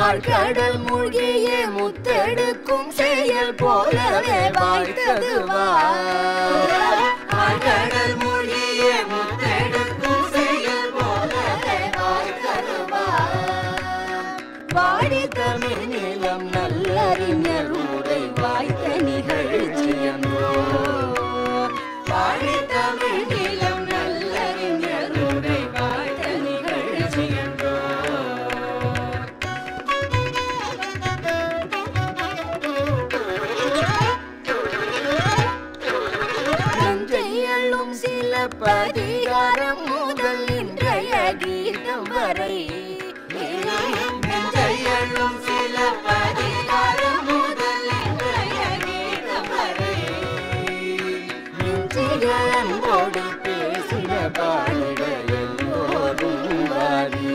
ஆழ்கடல் மூழ்கிய முத்தெடுக்கும் செயல் போலவே வாய்த்தது வா ஆழ்கடல் மூழ்கிய முத்தெடுக்கும் செயல் போலவே வாய்த்தது வா வாடி தமிழ் நிலம் நல்லறிஞர் உரை வாய்த்த நிகழ்ச்சி என்றோ வாடி தமிழ் நிலம் நல்லறிஞர் உரை வாய்த்த நிகழ்ச்சி என்றோ நஞ்சையள்ளும் சில பதிகாரம் முதல் இன்றைய கீதம் வரை நஞ்சையள்ளும் சில பதிகாரம் முதல் இன்றைய கீதம் வரை நெஞ்சிகளோடு பேசின பாடிட எல்லோரும் வாரி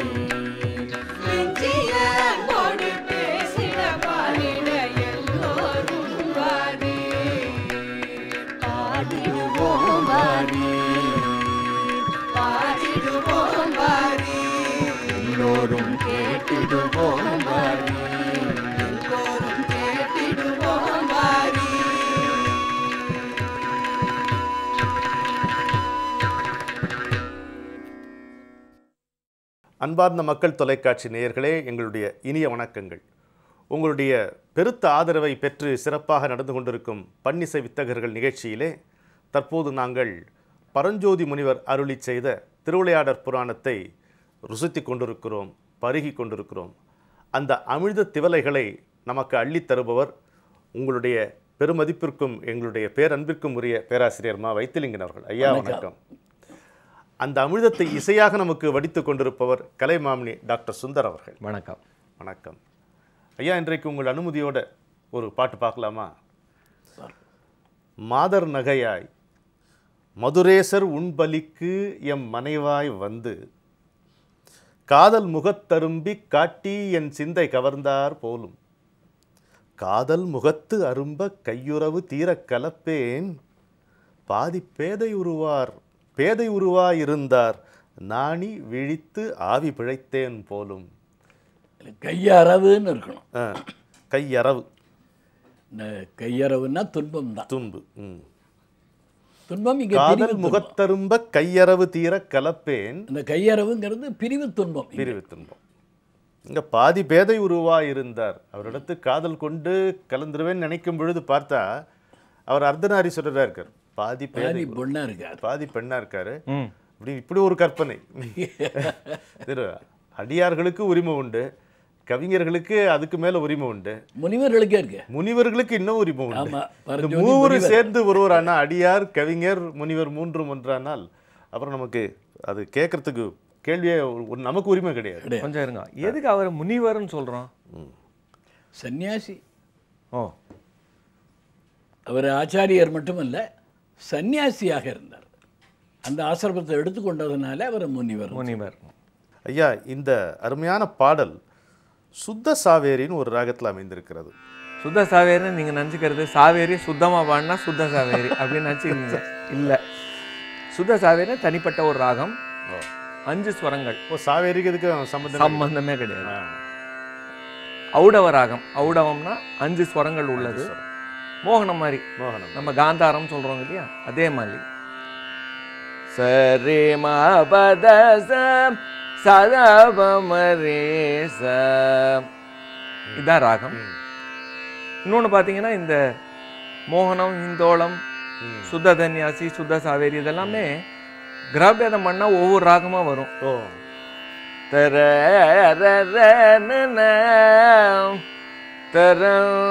நெஞ்சிகளோடு பேசின பாடிட எல்லோரும் வாரி பாடிடுவோம் வாரி பாடிடுவோம் வாரி எல்லோரும் கேட்டிடுவோம் வாரி எல்லோரும் கேட்டிடுவோம் வாரி அன்பார்ந்த மக்கள் தொலைக்காட்சி நேயர்களே எங்களுடைய இனிய வணக்கங்கள் உங்களுடைய பெருத்த ஆதரவை பெற்று சிறப்பாக நடந்து கொண்டிருக்கும் பன்னிசை வித்தகர்கள் நிகழ்ச்சியிலே தற்போது நாங்கள் பரஞ்சோதி முனிவர் அருளி செய்த திருவிளையாடற் புராணத்தை ருசித்து கொண்டிருக்கிறோம் பருகி கொண்டிருக்கிறோம் அந்த அமிழ்த திவலைகளை நமக்கு அள்ளித் தருபவர் உங்களுடைய பெருமதிப்பிற்கும் எங்களுடைய பேரன்பிற்கும் உரிய பேராசிரியர் மா வைத்திலிங்கன் அவர்கள் ஐயா வணக்கம் அந்த அமிர்தத்தை இசையாக நமக்கு வடித்து கொண்டிருப்பவர் கலைமாமணி டாக்டர் சுந்தர் அவர்கள் வணக்கம் வணக்கம் ஐயா இன்றைக்கு உங்கள் அனுமதியோட ஒரு பாட்டு பார்க்கலாமா மாதர் நகையாய் மதுரேசர் உண்பலிக்கு எம் மனைவாய் வந்து காதல் முகத்தரும்பி காட்டி என் சிந்தை கவர்ந்தார் போலும் காதல் முகத்து அரும்ப கையுறவு தீரக் கலப்பேன் பாதி பேதை உருவார் பேதை உருவாயிருந்தார் நாணி விழித்து ஆவி பிழைத்தேன் போலும் கையறவுன்னு இருக்கணும் ஆ, கையறவு இந்த கையறவுன்னா துன்பம் தான் தும்பு ம். துன்பம் இங்க காதல் பிரிவு துன்பம். முகத்தரும்ப கையறவு தீர கலப்பேன் இந்த கையறவுங்கிறது பிரிவு துன்பம் இங்க. பிரிவு துன்பம் இங்க பாதி பேதை உருவாயிருந்தார் அவரிடத்து காதல் கொண்டு கலந்துருவேன்னு நினைக்கும் பொழுது பார்த்தா அவர் அர்த்தநாரீஸ்வரரா இருக்கார் பாதி பேதை பாதி பொண்ணா இருக்கார் பாதி பெண்ணா இருக்காரு ம் இப்படி இப்படி ஒரு கற்பனை திரு அடியார்களுக்கு உரிமை உண்டு கவிஞர்களுக்கு அதுக்கு மேல உரிமை உண்டு முனிவர்களுக்கே இருக்கு முனிவர்களுக்கு இன்னும் உரிமை உண்டு ஆமா இந்த பரஞ்சோதி மூவரும் முனிவர். சேர்ந்து ஒருவர் ஆனா அடியார் கவிஞர் முனிவர் மூன்றும் ஒன்றானால் அப்புறம் நமக்கு அது கேட்கறதுக்கு கேள்வியே ஒரு- ஒரு நமக்கு உரிமை கிடையாது கிடையாது. கொஞ்சம் இருங்க எதுக்கு அவர் முனிவர்னு சொல்றோம் சன்னியாசி ஓ அவர் ஆச்சாரியர் மட்டுமல்ல சன்னியாசியாக இருந்தார் அந்த ஆசிரமத்தை எடுத்துக்கொண்டதுனால அவர் முனிவர் முனிவர் ஐயா இந்த அருமையான பாடல் சுத்த சாவேரின்னு ஒரு ராகத்தில் அமைந்திருக்கிறது சுத்த சாவேரின்னு நீங்க நினச்சிக்கிறது சாவேரி சுத்தமா பாடினா சுத்த சாவேரி அப்படின்னு நினச்சிக்கிறீங்க இல்லை சுத்த சாவேரி தனிப்பட்ட ஒரு ராகம் அஞ்சு ஸ்வரங்கள் ஓ சாவேரிக்கு இதுக்கு சம்பந்தம் சம்பந்தமே கிடையாது ஆ, ஔடவ ராகம் ஔடவம்னா அஞ்சு ஸ்வரங்கள் உள்ளது மோகனம் மாதிரி மோகனம் நம்ம காந்தாரம் சொல்றோம் இல்லையா அதே மாதிரி சரி மபத சதபமரே ச இதான் ராகம் ம், இன்னொன்று பார்த்தீங்கன்னா இந்த மோகனம் இந்தோளம் ம். சுத்த தன்யாசி சுத்த சாவேரி இதெல்லாமே கிரகபேதம் பண்ணால் ஒவ்வொரு ராகமாக வரும் ஓ தர தர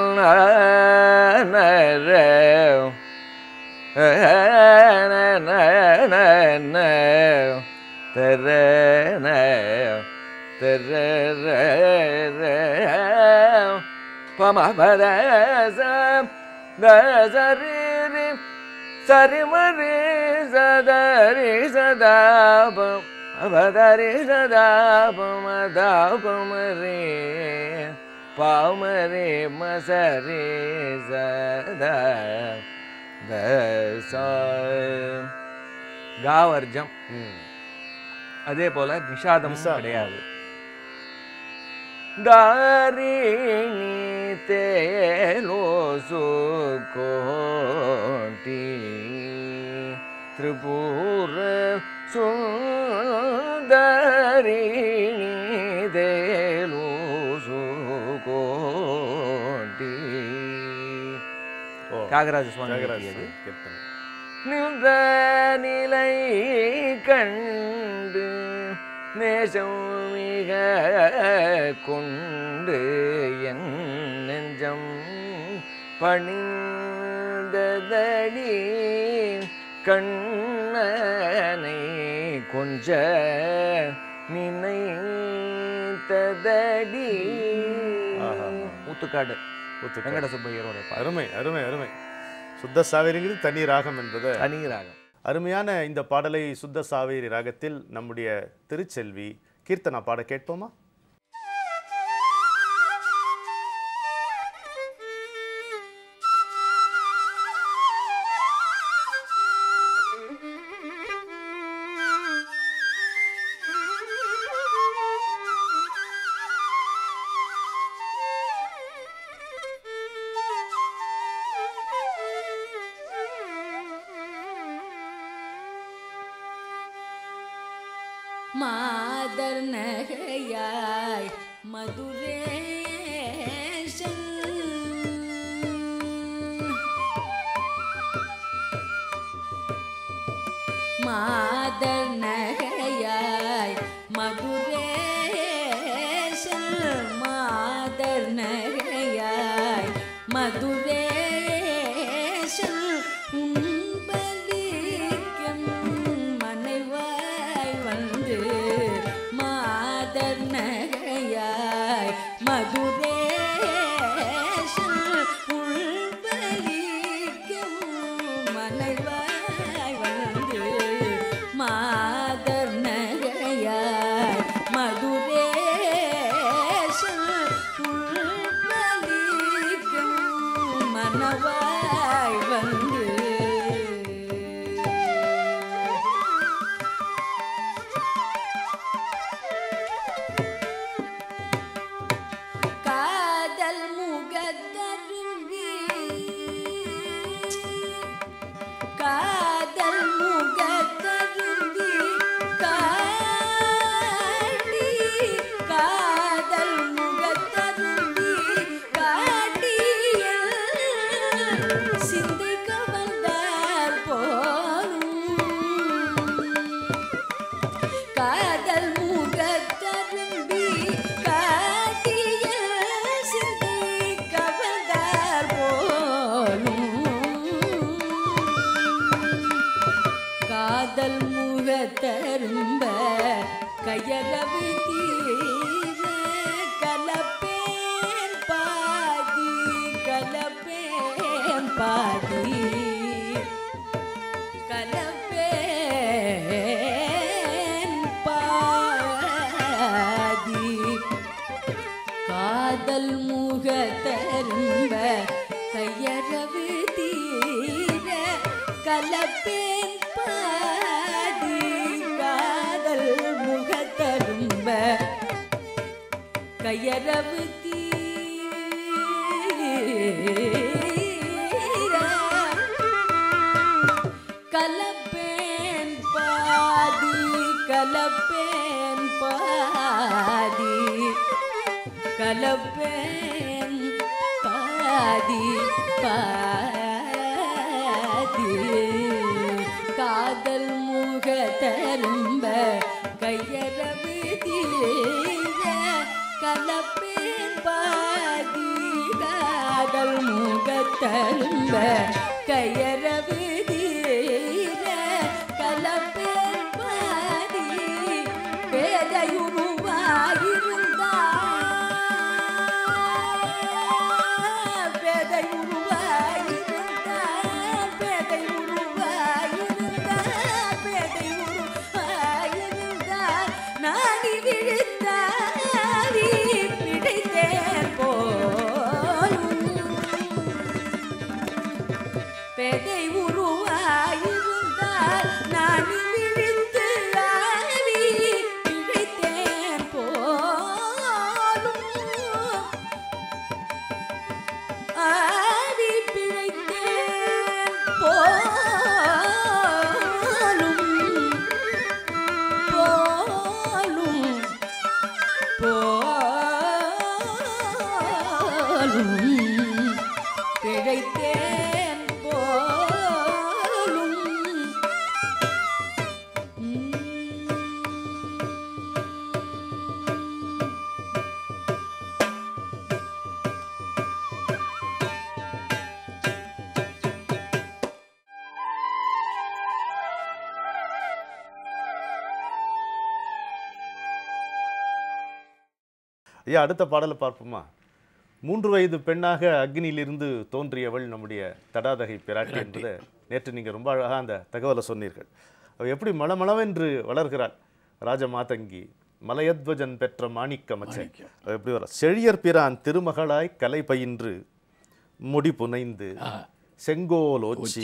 தர பமபத சரி சரி மரி சதரி சதாபம் அவதரி சதாபமதாபமரே பாமரே மசரே சதா தச காவர்ஜம் ம். அதே போல நிஷாதம் நிஷாதம். கிடையாது தாரிணி தேலோசு கோட்டி திரிபுர சுந்தரிணி தேலோசு கோட்டி ஓ தியாகராஜ சுவாமி தியாகராஜ இயற்றியது. சுவாமி கீர்த்தனை நின்ற நிலை கண்டு நேசம் மிக கொண்டு என் நெஞ்சம் பணிந்ததடி கண்ணனை கொஞ்ச நினைத்ததடி ஆஹா. முத்துக்காடு ஒத்துக்க. வெங்கட சுப்பையரோட பாடல். அருமை அருமை அருமை சுத்த சாவேரிங்கிறது தனி ராகம் என்பதை தனி ராகம் அருமையான இந்த பாடலை சுத்த சாவேரி ராகத்தில் நம்முடைய திருச்செல்வி கீர்த்தனா பாட கேட்போமா மாதர் நகையாய் மதுரேஷன் மாதர் நகையாய் மதுரேஷன் மாதர் நகையாய் மதுரேஷன் உண்பலிக்கும் மனைவாய் வந்து மாதர் நகையாய் மதுரேஷன் உள்பலிக்கும் மனைவாய் வந்து மாதர் நகையாய் மதுரேஷன் உள்பலிக்கும் மனவாய் வந்து காதல் முகத்தருவி காதல் முகத்தருவி காட்டி காதல் முகத்தருவி காட்டிய சிந்திக்க வந்தார் போலும் காதல் முகத்தரும்பி காட்டிய சிந்தை கவர்ந்தார் போலும் காதல் முகத்தரும்ப கையளவு தீர கலப்பேன் பாதி கலப்பேன் பாதி கலப்பேன் பாதி காதல் முகத்தரும்ப கையறவு தீர கலப்பேன் பாதி காதல் முகத்தரும்ப கையறவு தீர கலப்பேன் பாதி கலப்பேன் பாதி கலப்பேன் பாதி பாதி காதல் முக தரும்ப கையறவு தீர கலப்பேன் பாதி காதல் முக தரும்ப கையறவு தீர கலப்பேன் பாதி பேதையுருவாயிருந்தார் பேதையுருவாயிருந்தார் பேதையுருவாயிருந்தார் பேதையுருவாயிருந்தார் நாடி விழுந்தாரி பிடித்தேன் போலும் பேதை உரு ஐயா அடுத்த பாடலை பார்ப்போமா மூன்று வயது பெண்ணாக அக்னியிலிருந்து தோன்றியவள் நம்முடைய தடாதகை பிராட்டி என்பதை நேற்று நீங்கள் ரொம்ப அழகாக அந்த தகவலை சொன்னீர்கள் அவள் எப்படி மளமளவென்று வளர்கிறாள் ராஜமாதங்கி மலையத்வஜன் பெற்ற மாணிக்க மச்சன் அவள் எப்படி வர செழியர் பிரான் திருமகளாய் கலை பயின்று முடி புனைந்து செங்கோல் ஓச்சி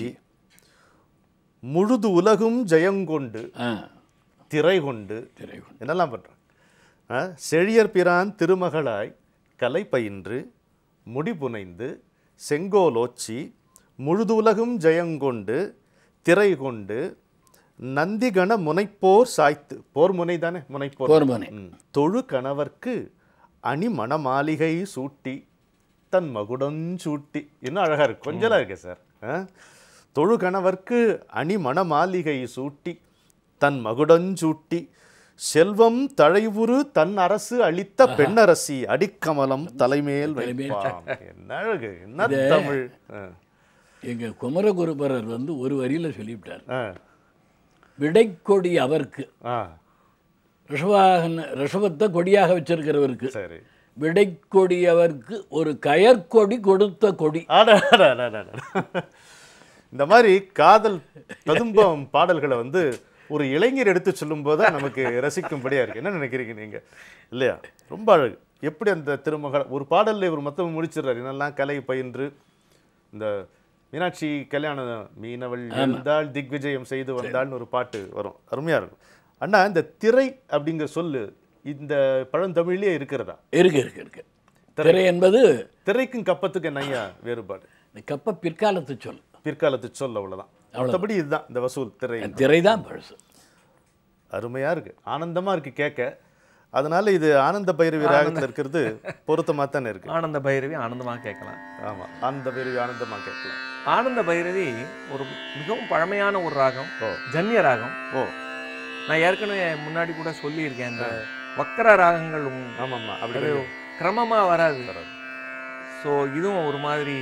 முழுது உலகும் ஜெயங்கொண்டு ஆ திரை கொண்டு திரை கொண்டு. என்னெல்லாம் பண்ணுறாங்க செழியர் பிரான் திருமகளாய் கலை பயின்று முடி புனைந்து செங்கோலோச்சி முழுதுலகும் ஜெயங்கொண்டு திரை கொண்டு நந்திகண முனைப்போர் சாய்த்து போர் முனை தானே முனைப்போர் போர் முனை. ம். தொழு கணவர்க்கு அணி மணமாளிகை சூட்டி தன் மகுடஞ்சூட்டி இன்னும் அழகா இருக்கு கொஞ்சலா இருக்கு சார் ஆ? தொழு கணவர்க்கு அணி மணமாளிகை சூட்டி தன் மகுடஞ்சூட்டி செல்வம் தழைவுறு தன் அரசு அளித்த பெண்ணரசி அடிக்கமலம் தலைமேல் வைப்பாம் என்ன அழகு என்ன தமிழ் ஆ. எங்க குமரகுருபரர் வந்து ஒரு வரியில சொல்லிவிட்டார் ஆ. விடைக்கொடி அவருக்கு ஆ ரிஷவாகன ரிஷபத்தை கொடியாக வச்சிருக்கிறவருக்கு சரி விடைக்கொடி அவருக்கு ஒரு கயற்கொடி கொடுத்த கொடி அட, அட, அட, அட, அட. இந்த மாதிரி காதல் ததும்பம் பாடல்களை வந்து ஒரு இளைஞர் எடுத்து சொல்லும்போது தான் நமக்கு ரசிக்கும்படியா இருக்கு என்ன நினைக்கிறீங்க நீங்க இல்லையா ரொம்ப அழகு எப்படி அந்த திருமகள் ஒரு பாடல்ல இவர் மொத்தம் முடிச்சிடுறாரு என்னெல்லாம் கலை பயின்று இந்த மீனாட்சி கல்யாணம் மீனவள் எழுந்தாள் திக்விஜயம் செய்து வந்தாள்னு ஒரு பாட்டு வரும் அருமையா இருக்கும் அண்ணா இந்த திரை அப்படிங்கிற சொல்லு இந்த பழந்தமிழ்லயே இருக்கிறதா இருக்கு இருக்கு இருக்கு திரை என்பது திரைக்கும் கப்பத்துக்கு என்னையா வேறுபாடு இந்த கப்ப பிற்காலத்து சொல் பிற்காலத்து சொல் அவ்வளவுதான் மற்றபடி இதுதான் இந்த வசூல் திரை திரை தான் பழசு அருமையா இருக்கு ஆனந்தமா இருக்கு கேட்க அதனால இது ஆனந்த பைரவி ராகத்துல இருக்கிறது பொருத்தமா தானே இருக்கு ஆனந்த பைரவி ஆனந்தமாக கேட்கலாம் ஆமா ஆனந்த பைரவி ஆனந்தமா கேட்கலாம் ஆனந்த பைரவி ஒரு மிகவும் பழமையான ஒரு ராகம் ஓ. ஜன்ய ராகம் ஓ நான் ஏற்கனவே முன்னாடி கூட சொல்லியிருக்கேன் இந்த வக்கர ராகங்கள் உம் ஆமாம்மா அப்படி அது கிரமமா வராது ஸோ இதுவும் ஒரு மாதிரி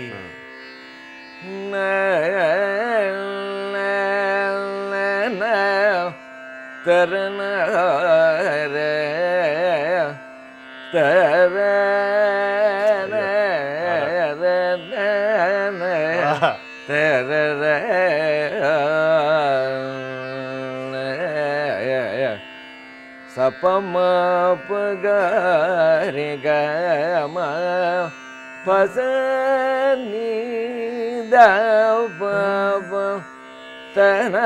ஆஹா. சபம பகரி கம பச நீத பப தன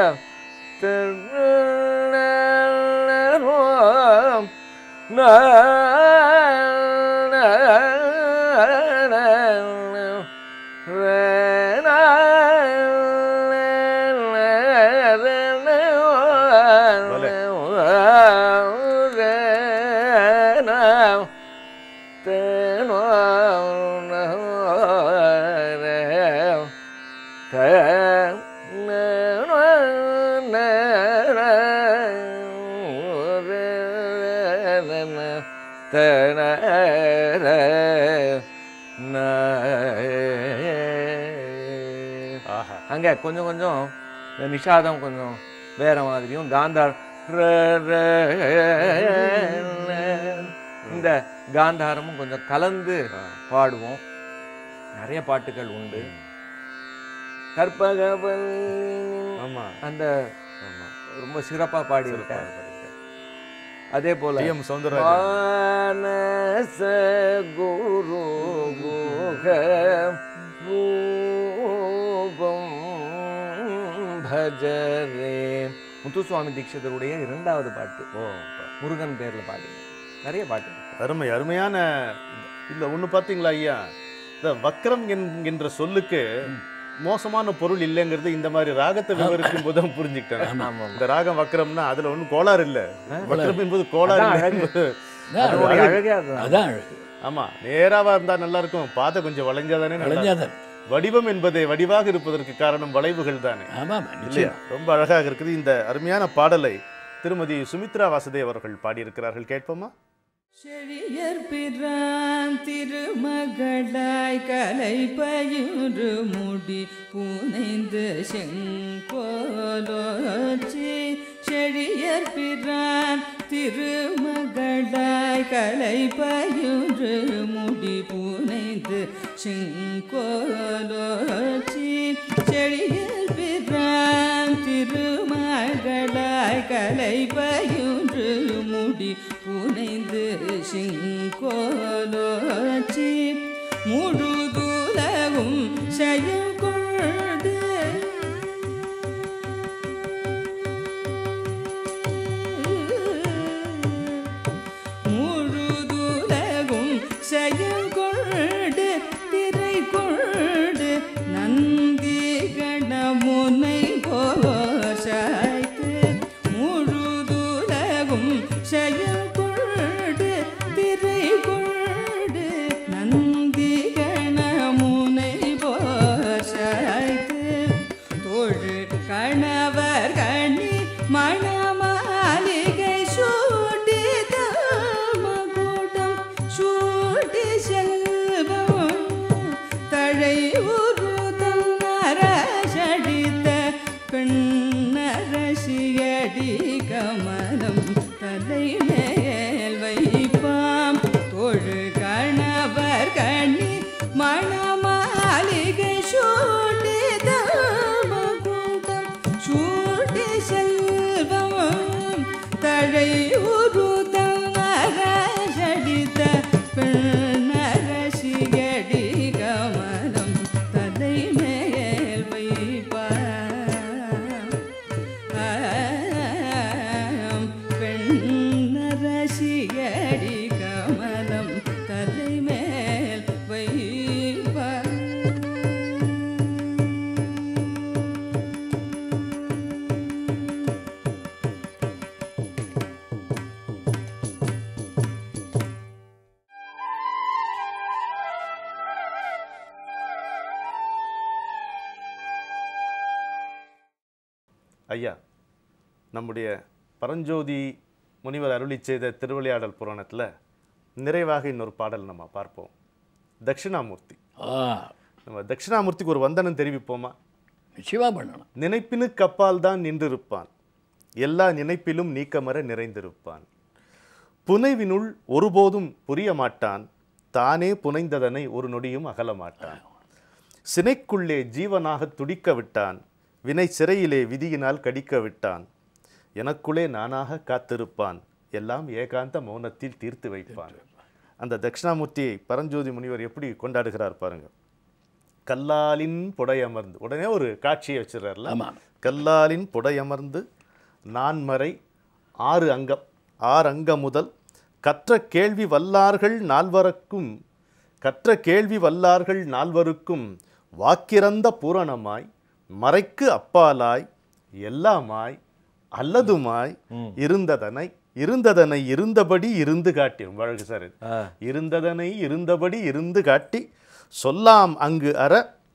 ஆஹா அங்கே கொஞ்சம் கொஞ்சம் இந்த நிஷாதம் கொஞ்சம் வேற மாதிரியும் காந்தார் ர, ர, இந்த காந்தாரமும் கொஞ்சம் கலந்து பாடுவோம் நிறைய பாட்டுகள் உண்டு கற்பகவல் ஆமா அந்த ஆமா ரொம்ப சிறப்பா பாடியிருக்கார் அதே போல டி எம் சௌந்தரராஜன் மானச குரு குக ரூபம் பஜரே முத்துசுவாமி தீட்சிதருடைய இரண்டாவது பாட்டு ஓ முருகன் பேர்ல பாடி நிறைய பாட்டு இருக்கு. அருமை அருமையான இல்ல ஒண்ணு பாத்தீங்களா ஐயா இந்த வக்ரம் என்கின்ற சொல்லுக்கு மோசமான பொருள் இல்லைங்கிறது இந்த மாதிரி ராகத்தை விவரிக்கும் போது தான் புரிஞ்சுக்கிட்டேன் ஆமா, ஆமா. இந்த ராகம் வக்ரம்னா அதுல ஒண்ணும் கோளாறு இல்ல வக்ரம் என்பது கோளாறு அதான் இல்லை அழகு. என்பது அதான் அதனுடைய அழகு. அழகே அதுதான் அதான் அழகு ஆமா நேராவா இருந்தா நல்லா இருக்கும் பாதை கொஞ்சம் வளைஞ்சாதானே நல்லா இருக்கும். கலைஞாதன் வடிவம் என்பதே வடிவாக இருப்பதற்கு காரணம் வளைவுகள் தானே ஆமாம் இல்லையா நிச்சயம் ரொம்ப அழகாக இருக்குது இந்த அருமையான பாடலை திருமதி சுமித்ரா வாசுதேவ் அவர்கள் பாடியிருக்கிறார்கள் கேட்போமா செழியர் பிரான் திருமகளாய் கலை பயிறு முடி புனைந்து செங்கோலோச்சி செழியர் பிரான் திருமகளாய் கலை பயின்று முடி புனைந்து செங்கோலோச்சி செழியில் பிறான் திருமகளாய் கலை பயின்று முடி புனைந்து செங்கோலோச்சி முழுதுலகும் செயல் கொண்டு முழுதுலகும் செயல்கொண்டு திரை கொண்டு நந்தி கணமுனை போசாய்த்து முழுதுலகும் செயல்கொண்டு திரை கொண்டு நந்தி கணமுனை போசாய்த்து தொழு கணவர் கண்ணி மணமாளிகை சூட்டி தாமகூட்டம் சூட்டி செல்வம் தழை உருதம் நரசடித்த பெண்ணரசியடி கமலம் தலை மேல் வைப்பாம் தொழு கணவர் கண்ணி மணமாளிகை சூட்டி தாமகூட்டம் சூட்டி செல்வம் தழை உருதம் நரசடித்த பெண்ணரசியடி கமலம் தலை மேல் வைப்பாம் ஆம், பெண்ணரசியடி கமலம் தலை மேல் வைப்பாம் ஐயா நம்முடைய பரஞ்சோதி முனிவர் அருளி செய்த திருவிளையாடல் புராணத்தில் நிறைவாக இன்னொரு பாடல் நம்ம பார்ப்போம் தட்சிணாமூர்த்தி ஆ நம்ம தட்சிணாமூர்த்திக்கு ஒரு வந்தனம் தெரிவிப்போமா நிச்சயமா பண்ணணும் நினைப்பினுக்கு அப்பால் தான் நின்றிருப்பான் எல்லா நினைப்பிலும் நீக்கமர நிறைந்திருப்பான் புனைவினுள் ஒருபோதும் புரிய மாட்டான் தானே புனைந்ததனை ஒரு நொடியும் அகல மாட்டான் சினைக்குள்ளே ஜீவனாக துடிக்க விட்டான் வினை சிறையிலே விதியினால் கடிக்க விட்டான் எனக்குள்ளே நானாக காத்திருப்பான் எல்லாம் ஏகாந்த மௌனத்தில் தீர்த்து வைப்பான் அந்த தட்சிணாமூர்த்தியை பரஞ்சோதி முனிவர் எப்படி கொண்டாடுகிறார் பாருங்க கல்லாலின் புடையமர்ந்து உடனே ஒரு காட்சியை வச்சிடறாருல ஆமாம் கல்லாலின் புடையமர்ந்து நான்மறை ஆறு அங்கம் ஆறு அங்கம் முதல் கற்ற கேள்வி வல்லார்கள் நால்வருக்கும் கற்ற கேள்வி வல்லார்கள் நால்வருக்கும் வாக்கிறந்த பூரணமாய் மறைக்கு அப்பாலாய் எல்லாமாய் அல்லதுமாய் இருந்ததனை இருந்ததனை இருந்தபடி இருந்து காட்டி ரொம்ப அழகு சார் இது. ஆ. இருந்ததனை இருந்தபடி இருந்து காட்டி சொல்லாம் அங்கு அற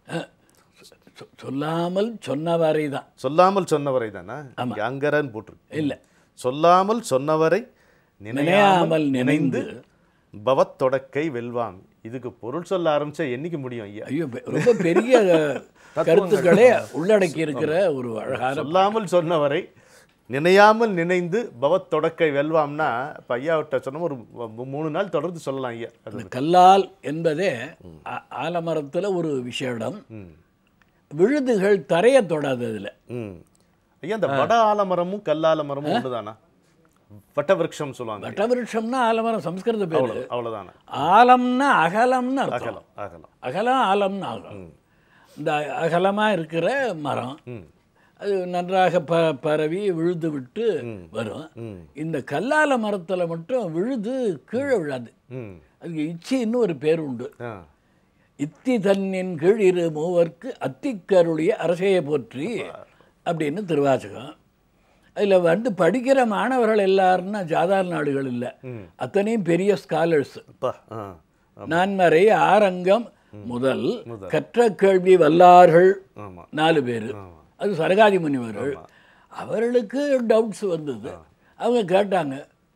சொ- சொல்லாமல் சொன்னவரை தான் சொல்லாமல் சொன்னவரை தானே ஆமா. இங்க அங்கரன் போட்டிருக்கு இல்லை சொல்லாமல் சொன்னவரை நினையாமல் நினையாமல் நினைந்து நினைந்து பவத் தொடக்கை வெல்வாம் இதுக்கு பொருள் சொல்ல ஆரம்பிச்சா என்னைக்கு முடியும் ஐயா ஐயோ பெ- ரொம்ப பெரிய கருத்துக்களே உள்ளடக்கி இருக்கிற ஒரு அழகான சொல்லாமல் சொன்னவரை நினையாமல் நினைந்து பவத் தொடக்கை வெல்வாம்னா இப்போ ஐயாவிட்ட சொன்ன ஒரு மு- மூணு நாள் தொடர்ந்து சொல்லலாம் ஐயா அது அந்த கல்லால் என்பதே ஆ- ஆலமரத்துல ஒரு விஷயம் ம் விழுதுகள் தரைய தொடாததுல ம் ஐயா இந்த வட ஆலமரமும் கல்லாலமரமும் ஒன்றுதானா வட்டவிருட்சம் சொல்லுவாங்க வட்டவிருஷம்னா ஆலமரம் சம்ஸ்கிருத பேர் அவ்வளோ அவ்வளோதானே ஆலம்னா அகலம்னு அர்த்தம் அகலம் அகலம் அகலம் ஆலம்னு ஆகும் இந்த அகலமா இருக்கிற மரம் ம் அது நன்றாக ப பரவி விழுது விட்டு வரும் ம் இந்த கல்லால மரத்துல மட்டும் விழுது கீழே விழாது ம் அதுக்கு இச்சின்னு ஒரு பேர் உண்டு ஆ இத்தி தன்னின் கீழ் இரு மூவர்க்கு அத்திக்கருடைய அரசையை போற்றி அப்படின்னு திருவாசகம் அதில் வந்து படிக்கிற மாணவர்கள் எல்லாருன்னா சாதாரண நாடுகள் இல்லை அத்தனையும் பெரிய ஸ்காலர்ஸ் அப்பா ஆ நான்மறை ஆரங்கம் முதல் கற்ற கேள்வி வல்லார்கள் ஆமாம் நாலு பேர் அது சரகாதி முனிவர்கள் அவர்களுக்கு டவுட்ஸ் வந்தது அவங்க கேட்டாங்க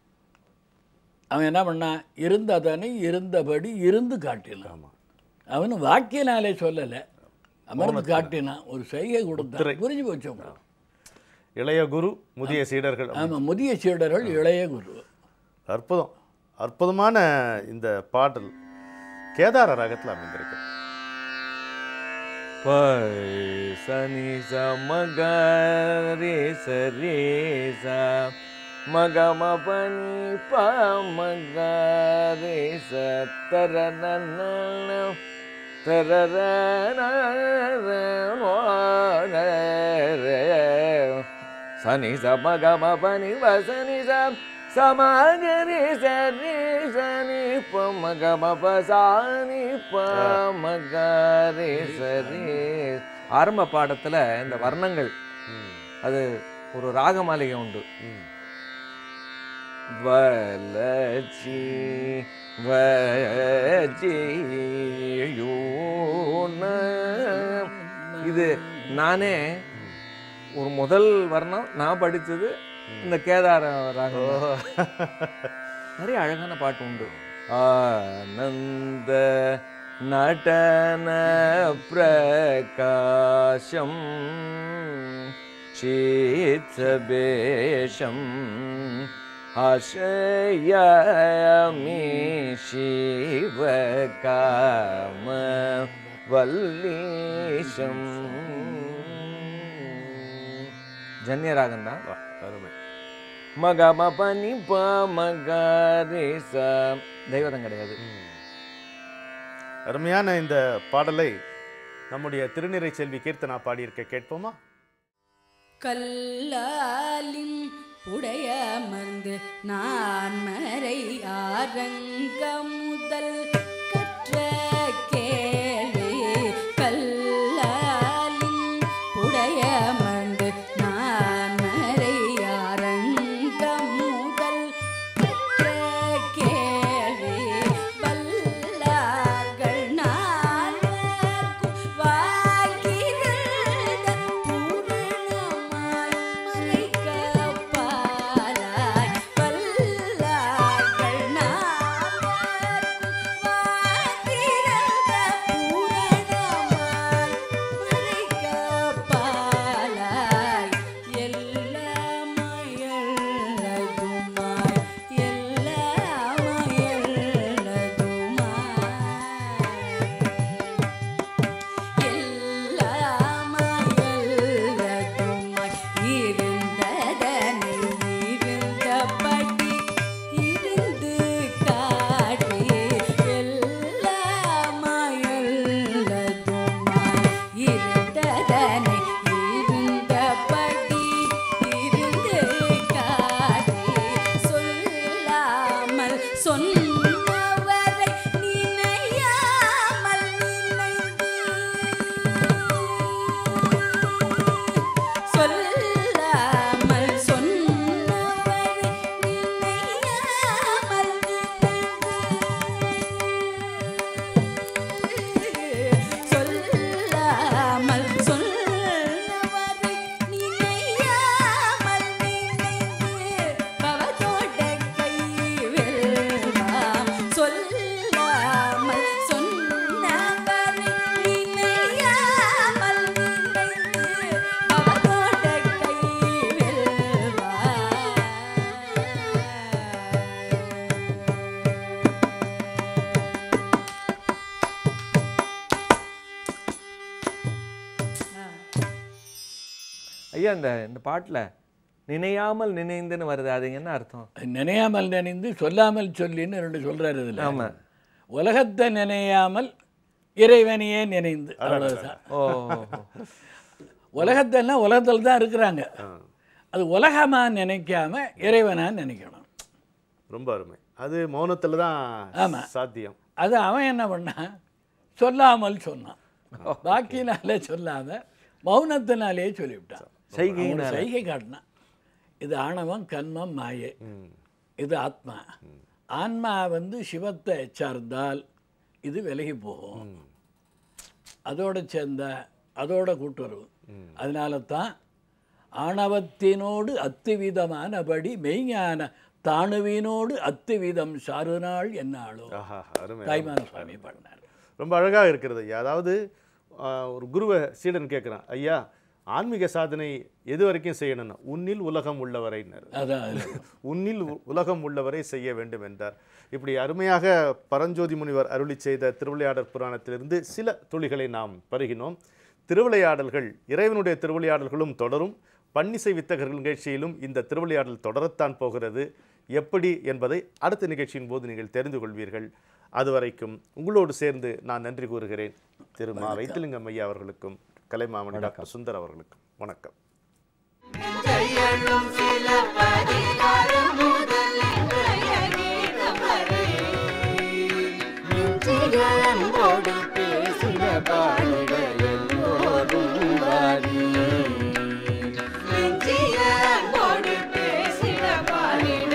அவன் என்ன பண்ணான் இருந்ததனை இருந்தபடி இருந்து காட்டினான் ஆமாம் அவன் வாக்கியனாலே சொல்லலை அமர்ந்து காட்டினான் ஒரு செய்கை கொடுத்தான் புரிஞ்சு போச்சு அவங்களுக்கு. இளைய குரு முதிய சீடர்கள் ஆமாம் முதிய சீடர்கள் இளைய குரு அற்புதம் அற்புதமான இந்த பாடல் கேதார ராகத்தில் அமைந்திருக்கு ப சனி ச மக ரே ச ரே ச மக ம பனி ப மக ரே ச தர ந ந ந தர ர ந ர ஓ ர ரே சனி ச மக ம பனி ப சனி ச சமகரி சரி சனி ப மக ம ப சானி ப மகரி சரி ஆரம்ப பாடத்துல இந்த வர்ணங்கள் ம், அது ஒரு ராக மாளிகை உண்டு ம். வலச்சி வச்சி இது நானே ஒரு முதல் வர்ணம் நான் படிச்சது இந்த கேதார ராகம் தான். நிறைய அழகான பாட்டு உண்டு ஆனந்த நடன பிரகாசம் சீத்சபேஷம் ஆசயாமி சிவகாம வல்லீஷம் ஜன்யராகம் தான் வா, அருமை மக ம பனி ப மக ரே ச தெய்வதம் கிடையாது ம். அருமையான இந்த பாடலை நம்முடைய திருநிறை செல்வி கீர்த்தனா பாடியிருக்க கேட்போமா கல்லாலின் உடையமர்ந்து நான் மறை ஆரங்க முதல் கற்ற கேள்வி கல்லாலின் உடையமர்ந்து நான் மறை ஆரங்க முதல் கற்ற கேள்வி வல்லார்கள் நால்வர்க்கும் வாய்கிருந்த பூரணமாய் மறைக்கப்பாலாய் வல்லார்கள் நால்வர்க்கும் வாய்கிருந்த பூரணமாய் மறைக்கப்பாலாய் எல்லாமயல்லதுமாய் எல்லாமயல்லதுமாய் எல்லாமயல்லதுமாய் இருந்ததனை இருந்தபடி இருந்து காட்டி எல்லாமயல்லதுமாய் இருந்ததனை இருந்தபடி இருந்து காட்டி சொல்லாமல் சொன்னவரை நினையாமல் நினைந்து சொல்லாமல் சொன்னவரை நினையாமல் நினைந்து சொல்லாமல் சொன்னவரை நினையாமல் நினைந்து பவத்தோட கை வெல்வாம் சொல்லாமல் சொன்னவரை நினையாமல் நினைந்து பவத்தோட கை வெல்வாம் ஐயா இந்த இந்த பாட்டுல நினையாமல் நினைந்துன்னு வருது அது என்ன அர்த்தம் நினையாமல் நினைந்து சொல்லாமல் சொல்லின்னு ரெண்டு சொல்றாரு இதுல ஆமா உலகத்தை நினையாமல் இறைவனையே நினைந்து அவ்வளவுதான் ஓ உலகத்தைன்னா உலகத்தில் தான் இருக்கிறாங்க அது உலகமா நினைக்காம இறைவனா நினைக்கணும் ரொம்ப அருமை அது மௌனத்தில் தான் ஆமா. சாத்தியம் அது அவன் என்ன பண்ணான் சொல்லாமல் சொன்னான் பாக்கினாலே சொல்லாம மௌனத்தினாலே சொல்லிவிட்டான் செய்கையினால. அவன் செய்கை காட்டினான் இது ஆணவம் கன்மம் மாயை ம். இது ஆத்மா ஆன்மா வந்து சிவத்தை சார்ந்தால் இது விலகி போகும் அதோட சேர்ந்த அதோட கூட்டுறவு அதனால தான் ஆணவத்தினோடு அத்துவிதமானபடி மெய்ஞான தாணுவினோடு அத்துவிதம் சாருநாள் என்னாளோ ஆஹா அருமை தாய்மான சுவாமி பண்ணார் ரொம்ப அழகாக இருக்கிறது ஐயா அதாவது ஆஹ், ஒரு குருவை சீடன் கேட்குறான் ஐயா ஆன்மீக சாதனை எது வரைக்கும் செய்யணும்னா உன்னில் உலகம் உள்ளவரைனர் அதான் அது. உன்னில் உ- உலகம் உள்ளவரை செய்ய வேண்டும் என்றார் இப்படி அருமையாக பரஞ்சோதி முனிவர் அருளி செய்த திருவிளையாடற் புராணத்திலிருந்து சில துளிகளை நாம் பருகினோம் திருவிளையாடல்கள் இறைவனுடைய திருவிளையாடல்களும் தொடரும் பன்னிசை வித்தகர்கள் நிகழ்ச்சியிலும் இந்த திருவிளையாடல் தொடரத்தான் போகிறது எப்படி என்பதை அடுத்த நிகழ்ச்சியின் போது நீங்கள் தெரிந்து கொள்வீர்கள் அதுவரைக்கும் உங்களோடு சேர்ந்து நான் நன்றி கூறுகிறேன் திரு மா வைத்திலிங்கம் ஐயா அவர்களுக்கும் கலைமாமணி டாக்டர் சுந்தர் அவர்களுக்கும் வணக்கம் ஜெயனும் சில பதிகாரம் முதல் இன்றைய கீதம் வரை நெஞ்சில அன்போடு பேசின பாடிட எல்லோரும் வாரி நெஞ்சில அன்போடு பேசின பாடிட